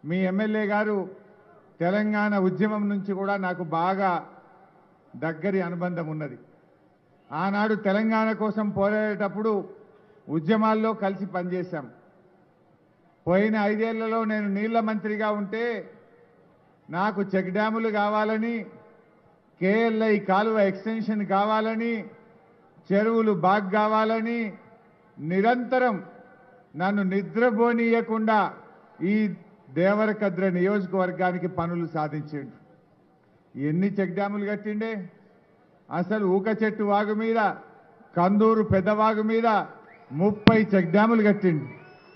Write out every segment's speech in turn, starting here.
మీ MLA గారు తెలంగాణ ఉద్యమం నుంచి కూడా నాకు బాగా దగ్గరి అనుబంధం ఉన్నది ఆనాడు తెలంగాణ కోసం పోరాడేటప్పుడు ఉద్యమాల్లో కలిసి పనిచేశాం పోయిన ఐదేళ్లలో నేను నీళ్ల మంత్రిగా ఉంటే నాకు చెక్ డ్యాములు కావాలని కేఎల్ఐ కాలువ ఎక్స్టెన్షన్ కావాలని చెరువులు బాగ్ కావాలని నిరంతరం నన్ను నిద్రపోనీయకుండా ఈ దేవరకద్ర నియోజకవర్గానికి పనులు సాధించిండు ఎన్ని చెక్ డ్యాములు కట్టిండే అసలు ఊక చెట్టు వాగు మీద కందూరు పెద్దవాగు మీద ముప్పై చెక్ డ్యాములు కట్టిండు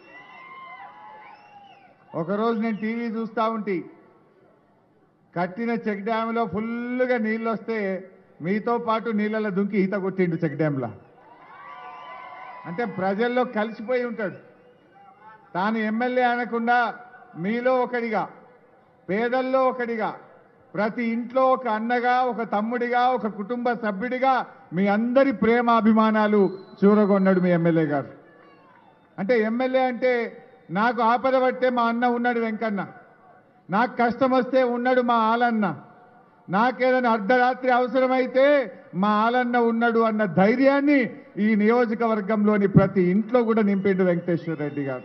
ఒకరోజు నేను టీవీ చూస్తూ ఉంటే కట్టిన చెక్ డ్యామ్లో ఫుల్గా నీళ్ళు వస్తే మీతో పాటు నీళ్ళలో దుంకి ఈత కొట్టిండు చెక్ డ్యామ్లో అంటే ప్రజల్లో కలిసిపోయి ఉంటాడు తాను ఎమ్మెల్యే అనకుండా మీలో ఒకడిగా పేదల్లో ఒకడిగా ప్రతి ఇంట్లో ఒక అన్నగా ఒక తమ్ముడిగా ఒక కుటుంబ సభ్యుడిగా మీ అందరి ప్రేమాభిమానాలు చూరగొన్నాడు మీ ఎమ్మెల్యే గారు అంటే ఎమ్మెల్యే అంటే నాకు ఆపద పట్టే మా అన్న ఉన్నాడు వెంకన్న నాకు కష్టం వస్తే ఉన్నాడు మా ఆలన్న నాకేదైనా అర్ధరాత్రి అవసరమైతే మా ఆలన్న ఉన్నాడు అన్న ధైర్యాన్ని ఈ నియోజకవర్గంలోని ప్రతి ఇంట్లో కూడా నింపిండు వెంకటేశ్వర రెడ్డి గారు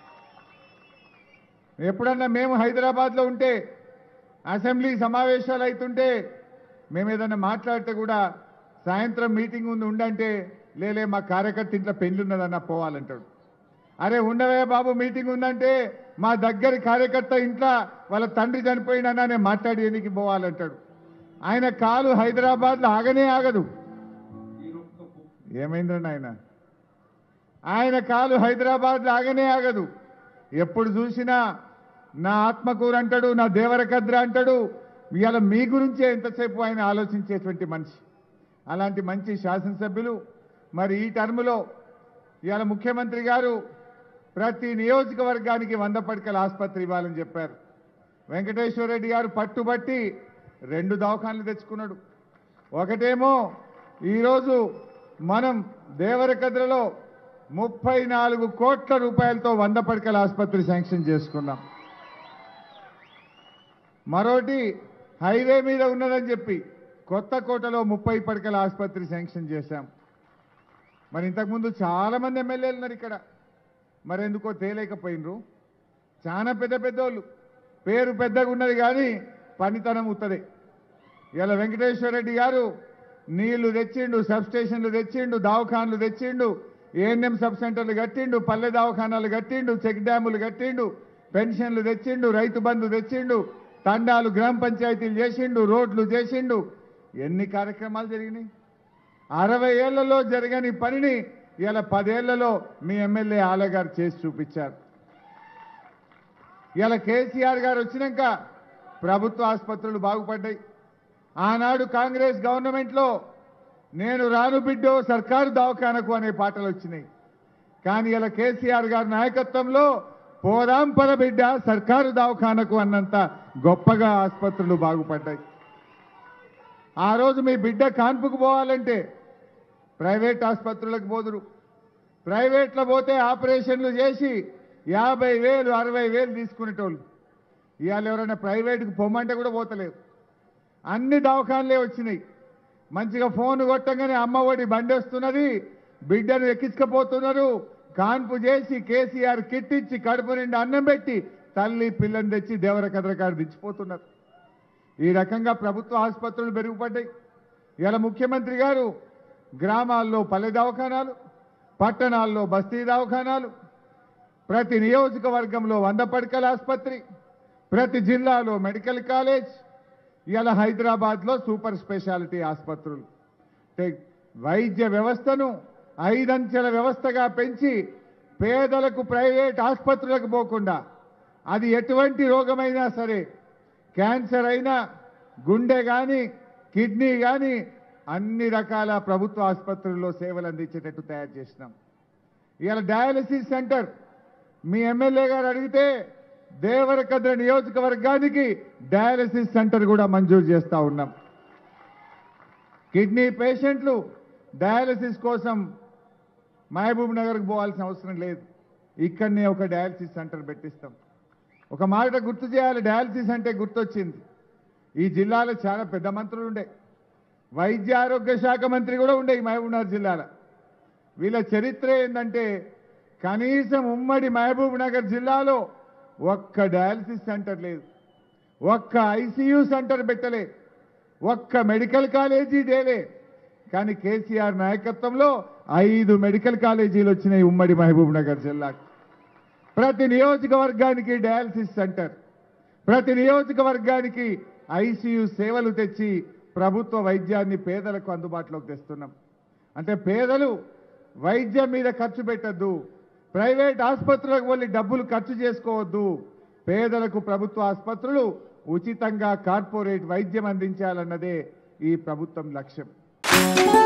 ఎప్పుడన్నా మేము హైదరాబాద్లో ఉంటే అసెంబ్లీ సమావేశాలు అవుతుంటే మేము ఏదైనా మాట్లాడితే కూడా సాయంత్రం మీటింగ్ ఉంది ఉండంటే లేలే మా కార్యకర్త ఇంట్లో పెళ్లి ఉన్నదన్న పోవాలంటాడు అరే ఉండవే బాబు మీటింగ్ ఉందంటే మా దగ్గరి కార్యకర్త ఇంట్లో వాళ్ళ తండ్రి చనిపోయినన్నా నేను మాట్లాడేందుకు పోవాలంటాడు ఆయన కాలు హైదరాబాద్లో ఆగనే ఆగదు ఏమైందండి ఆయన ఆయన కాలు హైదరాబాద్లో ఆగనే ఆగదు ఎప్పుడు చూసినా నా ఆత్మకూరు అంటాడు నా దేవరకద్ర అంటాడు ఇవాళ మీ గురించే ఎంతసేపు ఆయన ఆలోచించేటువంటి మనిషి అలాంటి మంచి శాసనసభ్యులు మరి ఈ టర్ములో ఇవాళ ముఖ్యమంత్రి గారు ప్రతి నియోజకవర్గానికి వంద పడకల ఆసుపత్రి ఇవ్వాలని చెప్పారు వెంకటేశ్వర రెడ్డి గారు పట్టుబట్టి రెండు దవాఖాన్లు తెచ్చుకున్నాడు ఒకటేమో ఈరోజు మనం దేవరకద్రలో ముప్పై నాలుగు కోట్ల రూపాయలతో వంద పడకల ఆసుపత్రి శాంక్షన్ చేసుకున్నాం మరోటి హైవే మీద ఉన్నదని చెప్పి కొత్త కోటలో ముప్పై పడకల ఆసుపత్రి శాంక్షన్ చేశాం మరి ఇంతకుముందు చాలా మంది ఎమ్మెల్యేలు ఉన్నారు ఇక్కడ మరి ఎందుకో తేలేకపోయినరు చాలా పెద్ద పెద్దోళ్ళు పేరు పెద్దగా ఉన్నది కానీ పనితనం ఉత్తదే ఇలా వెంకటేశ్వర రెడ్డి గారు నీళ్లు తెచ్చిండు సబ్ స్టేషన్లు తెచ్చిండు దవాఖాన్లు తెచ్చిండు ఏఎన్ఎం సబ్ సెంటర్లు కట్టిండు పల్లె దవాఖానాలు కట్టిండు చెక్ డ్యాములు కట్టిండు పెన్షన్లు తెచ్చిండు రైతు బంధు తెచ్చిండు తండాలు గ్రామ పంచాయతీలు చేసిండు రోడ్లు చేసిండు ఎన్ని కార్యక్రమాలు జరిగినాయి అరవై ఏళ్లలో జరగని పనిని ఇలా పదేళ్లలో మీ ఎమ్మెల్యే ఆలయ గారు చేసి చూపించారు ఇలా కేసీఆర్ గారు వచ్చినాక ప్రభుత్వ ఆసుపత్రులు బాగుపడ్డాయి ఆనాడు కాంగ్రెస్ గవర్నమెంట్లో నేను రాను బిడ్డో సర్కారు దవాఖానకు అనే పాటలు వచ్చినాయి కానీ ఇలా కేసీఆర్ గారి నాయకత్వంలో పోదాం పద బిడ్డ సర్కారు దవాఖానకు అన్నంత గొప్పగా ఆసుపత్రులు బాగుపడ్డాయి ఆ రోజు మీ బిడ్డ కాన్పుకు పోవాలంటే ప్రైవేట్ ఆసుపత్రులకు పోదురు ప్రైవేట్లో పోతే ఆపరేషన్లు చేసి యాభై వేలు అరవై వేలు తీసుకునేటోళ్ళు ఇవాళ ఎవరైనా ప్రైవేట్కి పొమ్మంటే కూడా పోతలేవు అన్ని దవాఖానలే వచ్చినాయి మంచిగా ఫోన్ కొట్టంగానే అమ్మ ఒడి బండి వస్తున్నది బిడ్డను ఎక్కించుకపోతున్నారు కాన్పు చేసి కేసీఆర్ కిట్ ఇచ్చి కడుపు నిండా అన్నం పెట్టి తల్లి పిల్లని తెచ్చి దేవర కదరకాడు దించిపోతున్నారు ఈ రకంగా ప్రభుత్వ ఆసుపత్రులు మెరుగుపడ్డాయి ఇలా ముఖ్యమంత్రి గారు గ్రామాల్లో పల్లె దవాఖానాలు పట్టణాల్లో బస్తీ దవాఖానాలు ప్రతి నియోజకవర్గంలో వంద పడకల ఆసుపత్రి ప్రతి జిల్లాలో మెడికల్ కాలేజ్ ఇలా హైదరాబాద్లో సూపర్ స్పెషాలిటీ ఆసుపత్రులు అంటే వైద్య వ్యవస్థను ఐదంచెల వ్యవస్థగా పెంచి పేదలకు ప్రైవేట్ ఆసుపత్రులకు పోకుండా అది ఎటువంటి రోగమైనా సరే క్యాన్సర్ అయినా గుండె కానీ కిడ్నీ కానీ అన్ని రకాల ప్రభుత్వ ఆసుపత్రుల్లో సేవలు అందించేటట్టు తయారు చేసినాం ఇవాళ డయాలసిస్ సెంటర్ మీ ఎమ్మెల్యే గారు అడిగితే దేవరకద్ర నియోజకవర్గానికి డయాలసిస్ సెంటర్ కూడా మంజూరు చేస్తా ఉన్నాం కిడ్నీ పేషెంట్లు డయాలసిస్ కోసం మహబూబ్ నగర్కి పోవాల్సిన అవసరం లేదు ఇక్కడనే ఒక డయాలసిస్ సెంటర్ పెట్టిస్తాం ఒక మాట గుర్తు చేయాలి డయాలసిస్ అంటే గుర్తొచ్చింది ఈ జిల్లాలో చాలా పెద్ద మంత్రులు ఉండే వైద్య ఆరోగ్య శాఖ మంత్రి కూడా ఉండే ఈ మహబూబ్నగర్ జిల్లాలో వీళ్ళ చరిత్ర ఏంటంటే కనీసం ఉమ్మడి మహబూబ్ నగర్ జిల్లాలో ఒక్క డయాలసిస్ సెంటర్ లేదు ఒక్క ఐసీయూ సెంటర్ పెట్టలే ఒక్క మెడికల్ కాలేజీ డేలే కానీ కేసీఆర్ నాయకత్వంలో ఐదు మెడికల్ కాలేజీలు వచ్చినాయి ఉమ్మడి మహబూబ్ నగర్ జిల్లాకు ప్రతి నియోజకవర్గానికి డయాలసిస్ సెంటర్ ప్రతి నియోజకవర్గానికి ఐసీయూ సేవలు తెచ్చి ప్రభుత్వ వైద్యాన్ని పేదలకు అందుబాటులోకి తెస్తున్నాం అంటే పేదలు వైద్యం మీద ఖర్చు పెట్టద్దు ప్రైవేట్ ఆసుపత్రులకు వెళ్ళి డబ్బులు ఖర్చు చేసుకోవద్దు పేదలకు ప్రభుత్వ ఆసుపత్రులు ఉచితంగా కార్పొరేట్ వైద్యం అందించాలన్నదే ఈ ప్రభుత్వం లక్ష్యం